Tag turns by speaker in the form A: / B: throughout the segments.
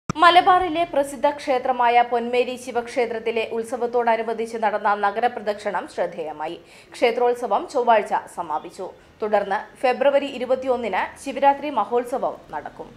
A: മലബാറിലെ പ്രസിദ്ധ ക്ഷേത്രമായ പൊന്മേരി ശിവക്ഷേത്രത്തിലെ ഉത്സവത്തോടനുബന്ധിച്ച് നടന്ന നഗരപ്രദക്ഷിണം ശ്രദ്ധേയമായി ക്ഷേത്രോത്സവം ചൊവ്വാഴ്ച സമാപിച്ചു തുടർന്ന് ഫെബ്രുവരി ഇരുപത്തിയൊന്നിന് ശിവരാത്രി മഹോത്സവം നടക്കും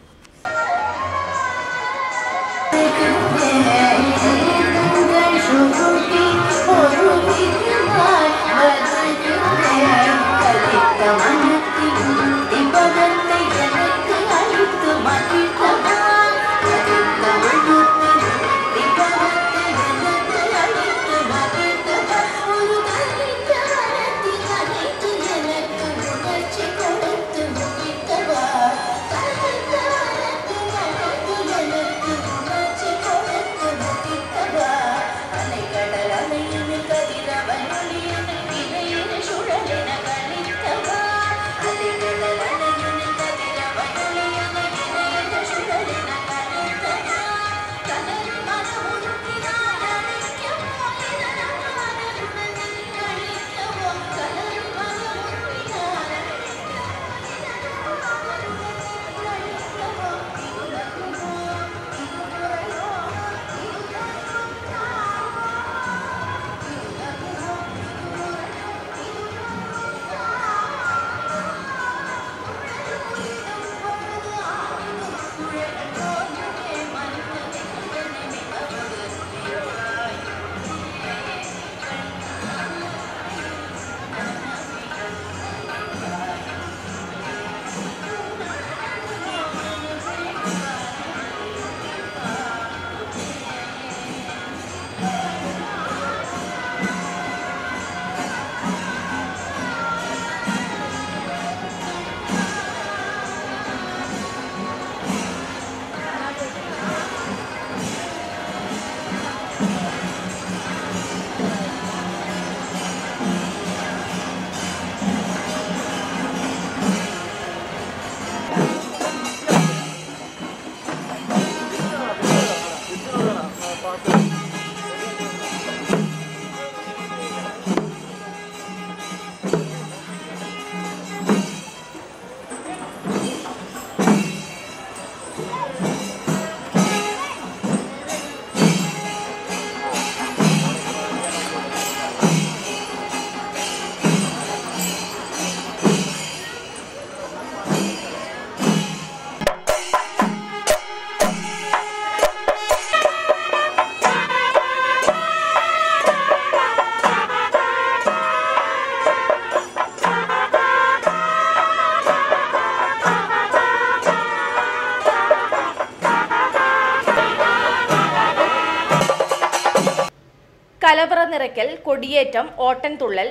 A: കലവറ നിറയ്ക്കൽ കൊടിയേറ്റം ഓട്ടൻതുള്ളൽ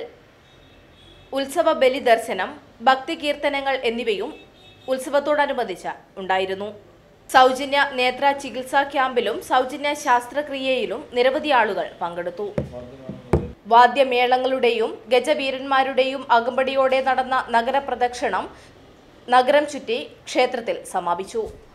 A: ഉത്സവ ബലി ദർശനം ഭക്തി കീർത്തനങ്ങൾ എന്നിവയും ഉത്സവത്തോടനുബന്ധിച്ച് ഉണ്ടായിരുന്നു സൗജന്യ നേത്ര ചികിത്സാ ക്യാമ്പിലും സൗജന്യ ശാസ്ത്രക്രിയയിലും നിരവധി ആളുകൾ പങ്കെടുത്തു വാദ്യമേളങ്ങളുടെയും ഗജവീരന്മാരുടെയും അകമ്പടിയോടെ നടന്ന നഗരപ്രദക്ഷിണം നഗരം ചുറ്റി ക്ഷേത്രത്തിൽ സമാപിച്ചു